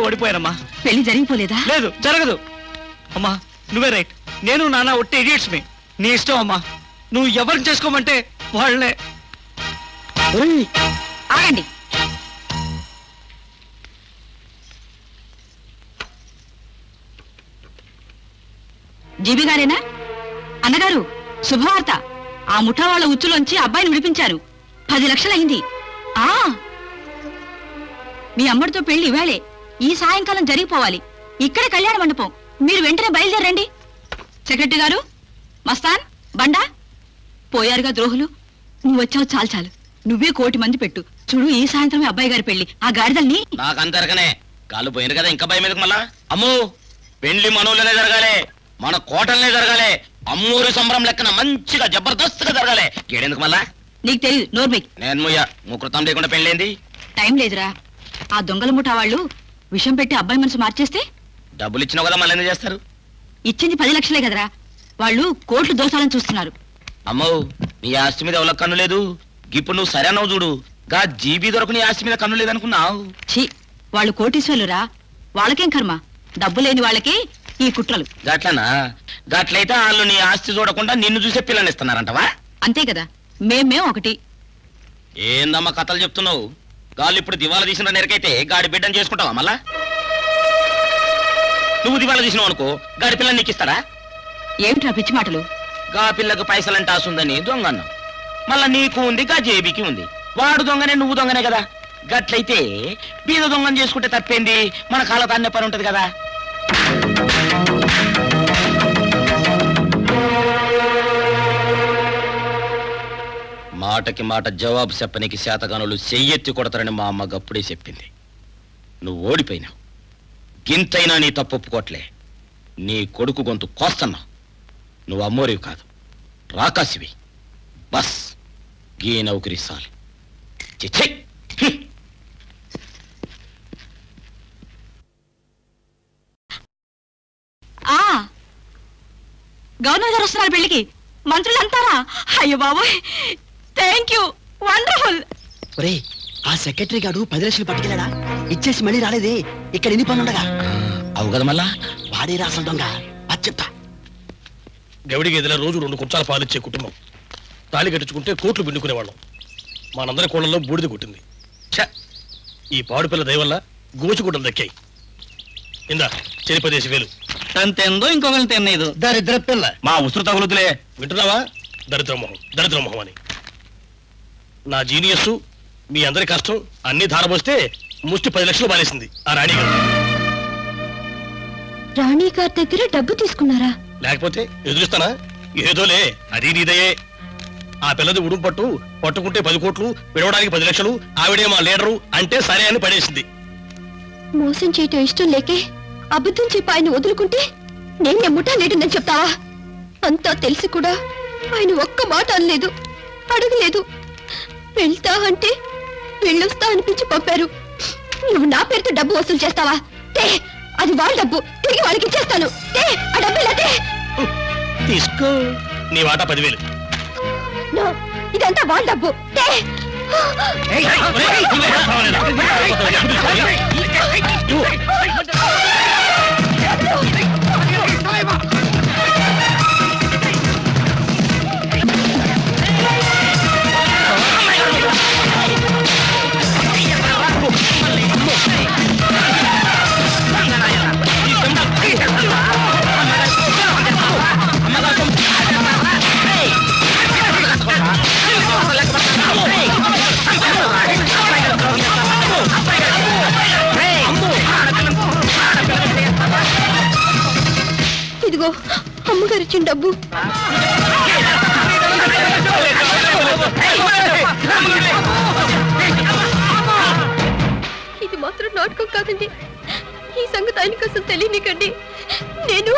ఓడిపోయానమ్మా పెళ్లి జరిగిపోలేదా లేదు జరగదు అమ్మా నువ్వే రైట్ నేను నాన్న ఒట్టి ఇడియట్స్ మీ నీ ఇష్టం అమ్మా నువ్వు ఎవరిని చేసుకోమంటే వాళ్ళే ఆగండి జీబీ గారేనా అన్నగారు శుభవార్త ఆ ముఠా వాళ్ళ ఉచ్చులోంచి అబ్బాయిని విడిపించారు పది లక్షలైంది ఆ మీ అమ్మడితో పెళ్లి ఇవాళే ఈ సాయంకాలం జరిగిపోవాలి ఇక్కడే కళ్యాణ మండపం మీరు వెంటనే బయలుదేరండి సెక్రటరీ గారు మస్తాన్ బండా పోయారుగా ద్రోహులు నువ్వు వచ్చావు చాలు చాలు నువ్వే కోటి మంది పెట్టు చూడు ఈ సాయంత్రమే అబ్బాయి గారి పెళ్లి ఆ గాడిదల్ని నాకు అంతరకనే కాళ్ళు పోయింది కదా ఇంకా భయం ఎందుకు మళ్ళా అమ్ము పెండ్లి మనోళ్ళనే జరగాలి మన కోటలనే జరగాలి అమ్మూరి సంబరం లెక్కన మంచిగా జబర్దస్త్గా జరగాలి గేడెందుకు మళ్ళా నీకు తెలియదు నోర్మిక్ నేను ముయ్య ముకృతం లేకుండా పెళ్ళేంది టైం లేదురా ఆ దొంగల ముఠా వాళ్ళు విషం పెట్టి అబ్బాయి మనసు మార్చేస్తే డబ్బులు ఇచ్చినావు కదా మళ్ళీ ఎందుకు చేస్తారు ఇచ్చింది పది లక్షలే కదరా వాళ్ళు కోట్లు దోసాలని చూస్తున్నారు అమ్మో నీ ఆస్తి మీద ఎవరికి కన్ను లేదు ఇప్పుడు నువ్వు సరే అన్నావు చూడు గా జీబీ దొరకు నీ ఆస్తి మీద కన్ను లేదనుకున్నావు ఛీ వాళ్ళు కోటీశ్వరురా వాళ్ళకేం కర్మ డబ్బు లేని వాళ్ళకి ఈ కుట్రలు గట్లనా గట్లయితే వాళ్ళు నీ ఆస్తి చూడకుండా నిన్ను చూసే పిల్లని ఇస్తున్నారంటవా అంతే కదా మేమేం ఒకటి ఏందమ్మా కథలు చెప్తున్నావు గాళ్ళు ఇప్పుడు దివాలా తీసిన నెరకైతే గాడి బిడ్డను చేసుకుంటావా మళ్ళా నువ్వు దివాలా తీసినావు అనుకో గాడి పిల్లని నీకు ఇస్తారా ఏమిట్రా పిచ్చి మాటలు గా పిల్లకు పైసలంటే ఆసుందని దొంగ అన్నావు మళ్ళా నీకు ఉంది గా జేబీకి ఉంది వాడు దొంగనే నువ్వు దొంగనే కదా గట్లయితే బీద దొంగని చేసుకుంటే తప్పేంది మన కాలతాన్నే పని ఉంటది కదా మాటకి మాట జవాబు చెప్పనికి శాతగానులు చెయ్యెత్తి కొడతారని మా అమ్మ గప్పుడే చెప్పింది నువ్వు ఓడిపోయినావు గింతైనా నీ తప్పు ఒప్పుకోట్లే నీ కొడుకు గొంతు కోస్తన్నావు నువ్వు అమ్మోరివి కాదు రాకాసివి బస్ గీ నౌకరి సాలి చిచ్చే ఆ గవర్నర్ గారు వస్తున్నారు పెళ్లికి మంత్రులు అంటారా అయ్యో బాబోయ్ థ్యాంక్ యూ వండర్ఫుల్ ఒరే ఆ సెక్రటరీ గారు పది లక్షలు పట్టుకెళ్ళాడా ఇచ్చేసి మళ్ళీ రాలేదే ఇక్కడ ఎన్ని పనులు ఉండగా అవు కదా మళ్ళా వాడే రాసిన దొంగ అది చెప్తా గవిడి గదిలో రోజు రెండు కుంచాల పాలిచ్చే కుటుంబం తాళి కట్టించుకుంటే కోట్లు పిండుకునేవాళ్ళం మనందరి కోళ్ళలో బూడిద కొట్టింది ఛ ఈ పాడు పిల్ల దయ వల్ల గోచుగుడ్డలు దక్కాయి ఇందా చెరి పదేసి వేలు తను తిందో ఇంకొకరిని తినేదు దరిద్ర పిల్ల మా ఉసురు తగులుతులే వింటున్నావా దరిద్ర మొహం దరిద్ర మొహం అని నా జీనియస్ మీ అందరి కష్టం అన్ని ధారపోస్తే ముష్టి పది లక్షలు బాలేసింది ఆ రాణి గారు రాణి గారి దగ్గర డబ్బు తీసుకున్నారా లేకపోతే ఎదురిస్తానా ఏదోలే అది నీదయే ఆ పిల్లది ఉడుం పట్టు పట్టుకుంటే పది కోట్లు విడవడానికి పది లక్షలు ఆవిడే మా లీడరు అంటే సరే అని పడేసింది మోసం చేయటం ఇష్టం లేకే అబద్ధం చెప్పి ఆయన వదులుకుంటే నేనే ముఠా లేటుందని చెప్తావా అంతా తెలిసి కూడా ఆయన ఒక్క మాట అనలేదు అడగలేదు వెళ్తా అంటే వెళ్ళొస్తా అనిపించి పంపారు నువ్వు నా పేరుతో డబ్బు వసూలు చేస్తావా తే అది వాళ్ళ డబ్బు తిరిగి వాళ్ళకి ఇచ్చేస్తాను తే ఆ డబ్బు ఇలా తే తీసుకో నీ వాటా పదివేలు నో, ఇదంతా వాళ్ళ డబ్బు తే ఇదిగో అమ్మగారు ఇచ్చిన డబ్బు ఇది మాత్రం నాటకం కాదండి ఈ సంగతి ఆయనకు అసలు తెలియనికండి నేను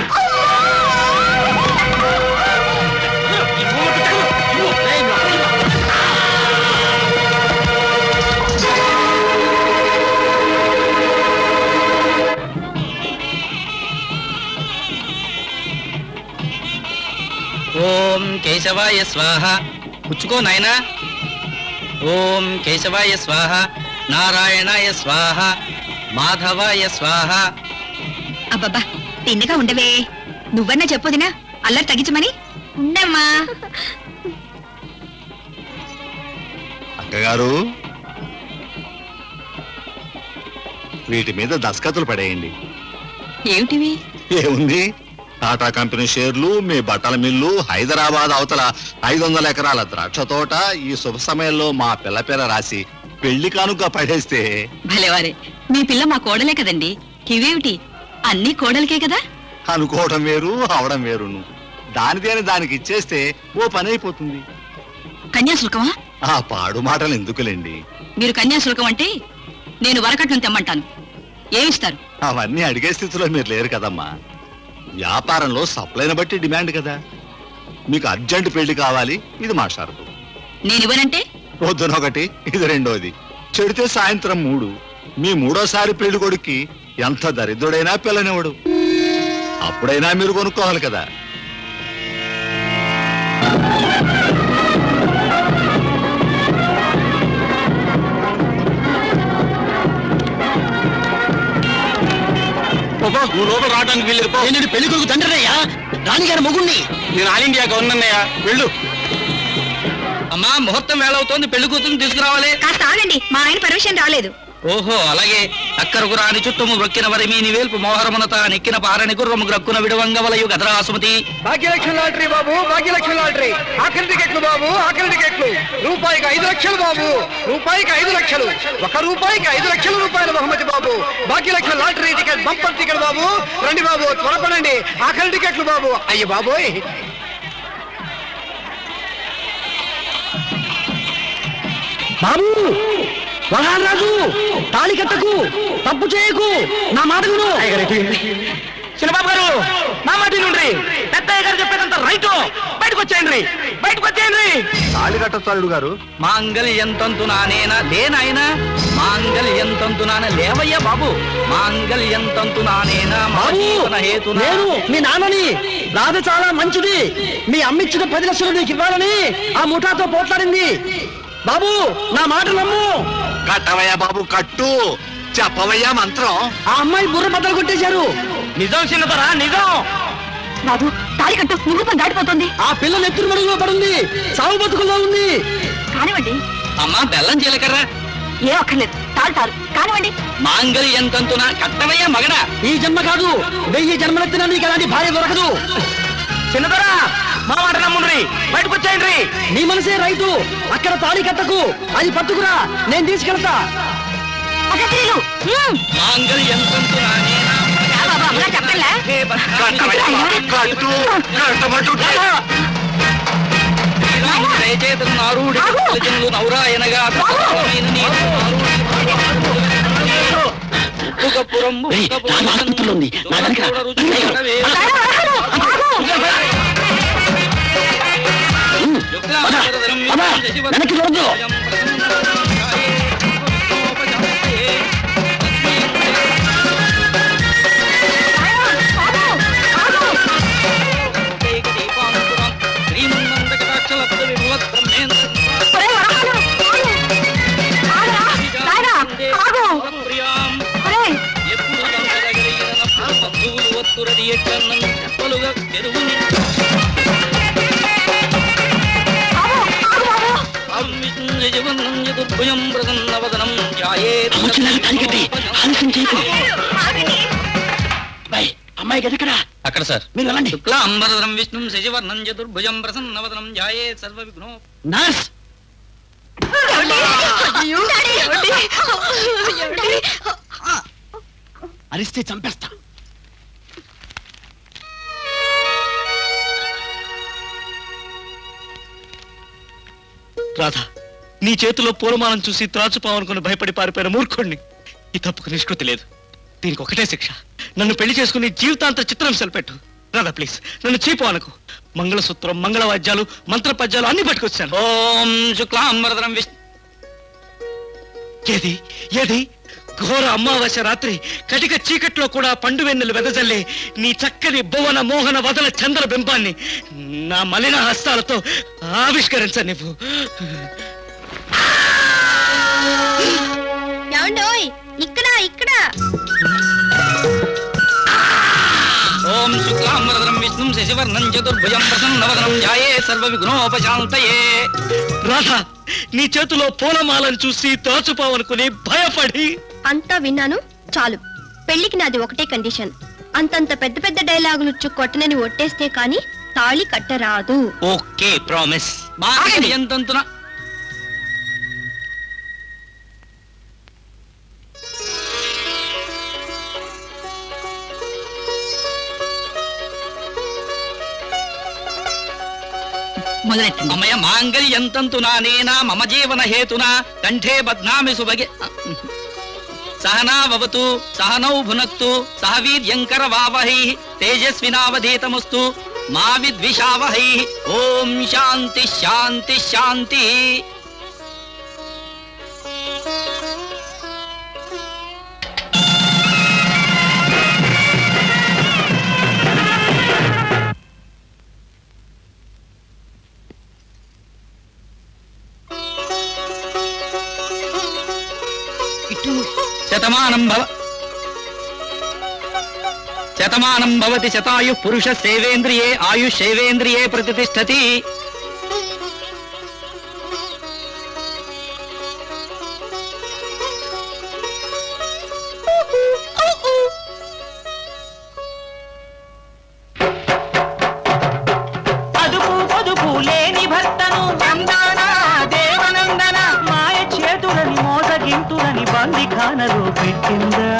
ఓం కేశవాయ స్వాహ పుచ్చుకో నాయనా ఓం కేశవాయ స్వాహ నారాయణాయ స్వాహ మాధవాయ స్వాహ అబ్బబ్బా తిన్నగా ఉండవే నువ్వన్నా చెప్పొదినా అల్లరి తగ్గించమని ఉండమ్మా అక్కగారు వీటి మీద దస్కతులు పడేయండి ఏమిటివి ఏముంది టాటా కంపెనీ షేర్లు మీ బట్టల మిల్లు హైదరాబాద్ అవతల ఐదు వందల ఎకరాల ద్రాక్ష తోట ఈ శుభ సమయంలో మా పిల్ల పేర రాసి పెళ్లి కానుక పడేస్తే భలేవారే మీ పిల్ల మా కోడలే కదండి ఇవేమిటి అన్ని కోడలకే కదా అనుకోవడం వేరు అవడం వేరును దానిది అని దానికి ఇచ్చేస్తే ఓ పని అయిపోతుంది కన్యాశుల్కమా ఆ పాడు మాటలు ఎందుకులేండి మీరు కన్యాశుల్కం అంటే నేను వరకట్నం తెమ్మంటాను ఏమిస్తారు అవన్నీ అడిగే స్థితిలో మీరు లేరు కదమ్మా వ్యాపారంలో సప్లైని బట్టి డిమాండ్ కదా మీకు అర్జెంట్ పెళ్లి కావాలి ఇది మా షరతు నేను ఇవ్వనంటే పొద్దున ఒకటి ఇది రెండోది చెడితే సాయంత్రం మూడు మీ మూడోసారి పెళ్లి కొడుక్కి ఎంత దరిద్రుడైనా పిల్లనివ్వడు అప్పుడైనా మీరు కొనుక్కోవాలి కదా నువ్వు లోపల రావడానికి వీళ్ళు నేను పెళ్లి కొడుకు తండ్రినయ్యా రాణిగారి మొగుణ్ణి నేను ఆల్ ఇండియా గవర్నన్నయ్యా వెళ్ళు అమ్మా ముహూర్తం వేళవుతోంది పెళ్లి కూతురు తీసుకురావాలి కాస్త ఆగండి మా ఆయన పర్మిషన్ రాలేదు ఓహో అలాగే అక్కరకు రాని చుట్టము రొక్కిన వరి మీ నివేల్పు మోహరమునత నెక్కిన పారని గుర్రము గ్రక్కున విడవంగవలయు గదరాసుమతి భాగ్యలక్ష్మి లాటరీ బాబు భాగ్యలక్ష్మి లాటరీ ఆఖరి టికెట్లు బాబు ఆఖరి టికెట్లు రూపాయికి ఐదు లక్షలు బాబు రూపాయికి ఐదు లక్షలు ఒక రూపాయికి ఐదు లక్షల రూపాయల బహుమతి బాబు Bhagyalakshmi lottery ticket bumper ticket బాబు రండి బాబు త్వరపడండి ఆఖరి టికెట్లు బాబు అయ్యి బాబోయ్ బాబు రాజు తాళి కట్టకు తప్పు చేయకు నా మాట విను చిన్నబాబు గారు నా మాట నుండి పెద్దయ్య గారు చెప్పేదంత రైట్ బయటకు వచ్చేయండి బయటకు వచ్చేయండి తాళి కట్టచాలుడు గారు మాంగళ్యంతంతు నానేనా లేనాయనా మాంగళ్యంతంతు నాన లేవయ్యా బాబు మాంగళ్యంతంతు నానేనా మా బాబు జీవన హేతునా నేను మీ నాన్నని రాధ చాలా మంచిది మీ అమ్మిచ్చిన పది లక్షలు నీకు ఇవ్వాలని ఆ ముఠాతో పోట్లాడింది బాబు నా మాట నమ్ము కట్టవయ్యా బాబు కట్టు చెప్పవయ్యా మంత్రం ఆ అమ్మాయి బుర్ర బద్దలు కొట్టేశారు నిజం చిన్నదరా నిజం బాబు తాళి కట్టు ముహూర్తం దాటిపోతుంది ఆ పిల్ల నెత్తురు మడుగులో పడుంది సాగు బతుకుల్లో ఉంది కానివ్వండి అమ్మా బెల్లం జీలకర్ర ఏ అక్కర్లేదు తాళి తారు కానివ్వండి మాంగళ్యంతంతున కట్టవయ్యా మగడ ఈ జన్మ కాదు వెయ్యి జన్మలెత్తినా నీకు అలాంటి భార్య దొరకదు చిన్నదరా మా మాట నమ్ముండ్రి బయటకు వచ్చేయండి నీ మనసే రైతు అక్కడ తాళి కట్టకు అది పట్టుకురా నేను తీసుకెళ్తా అగత్రీలు మాంగళ్యంతంతు నానేనా బాబు అమ్మగారు చెప్పండిలే కట్టవయ్యా బాబు కట్టు కట్టమంటు దయచేతను నారుడి జనులు నౌరాయనగా సఫలమైన నీకు ఉప్పుగపురం ఏయ్, రామ ఆసుపత్రిలో ఉంది. నా వెనక. పద, వెనక్కి చూడొద్దు. అమ్మచిన్నాడు తాళి కట్టి ఆలస్యం చేయకు బై, అమ్మాయి గదకరా అక్కడ సార్ మీరు వెళ్ళండి శుక్లాంబరధరం విష్ణుం శశివర్ణం చతుర్భుజం ప్రసన్నవదనం ధ్యాయే సర్వ విఘ్నో నర్స్ అరిస్తే చంపేస్తా రాధ నీ చేతిలో పూలమాలను చూసి త్రాచుపావనుకుని భయపడి పారిపోయిన మూర్ఖుణ్ణి ఈ తప్పుకు నిష్కృతి లేదు దీనికి ఒకటే శిక్ష నన్ను పెళ్లి చేసుకుని జీవితాంత చిత్రం పెట్టు రాధా ప్లీజ్ నన్ను చీపు అనకు మంగళసూత్రం మంగళవాద్యాలు మంత్రపద్యాలు అన్ని పట్టుకొచ్చాను ఓం శుక్లాంబరధరం విష్ణు ఏది ఏది ఘోర అమావాస్య రాత్రి కటిక చీకట్లో కూడా పండు వెన్నెలు వెదజల్లే నీ చక్కని భువన మోహన వదల చంద్ర బింబాన్ని నా మలిన హస్తాలతో ఆవిష్కరించనివ్వు ఏమండోయ్ ఇక్కడ ఇక్కడ ఓం శుక్లాంబరధరం విష్ణుం శశివర్ణం చతుర్భుజం ప్రసన్నవదనం ధ్యాయే సర్వ విఘ్నోపశాంతయే రాధా నీ చేతిలో పూలమాలను చూసి త్రాచుపావనుకుని భయపడి అంతా విన్నాను చాలు పెళ్లికి నాది ఒకటే కండిషన్ అంతంత పెద్ద పెద్ద డైలాగులు చ్చు కొట్టనని ఒట్టేస్తే కాని తాళి కట్టరాదు ఓకే ప్రామిస్ బాగా ఎంతంతున మొదలెట్టండి మమయ మాంగళ్యంతంతునా నేనా మమ జీవన హేతునా కంఠే బధ్నామి సుభగే సహనావతు సహనౌ భునక్తు సహ వీర్యంకర వావహై తేజస్వినావధీతమస్తు మా విద్విషావహై ఓం శాంతి శాంతి శాంతి శతమానం భవ శతమానం భవతి శతాయు పురుష సేవేంద్రియే ఆయుషేవేంద్రియే ప్రతిష్టతి అదుపు పొదుపు లేని భర్తను నందన దేవనందన మాయ చేతులని మోసగింతులని బందిఖానలో పెట్టిందా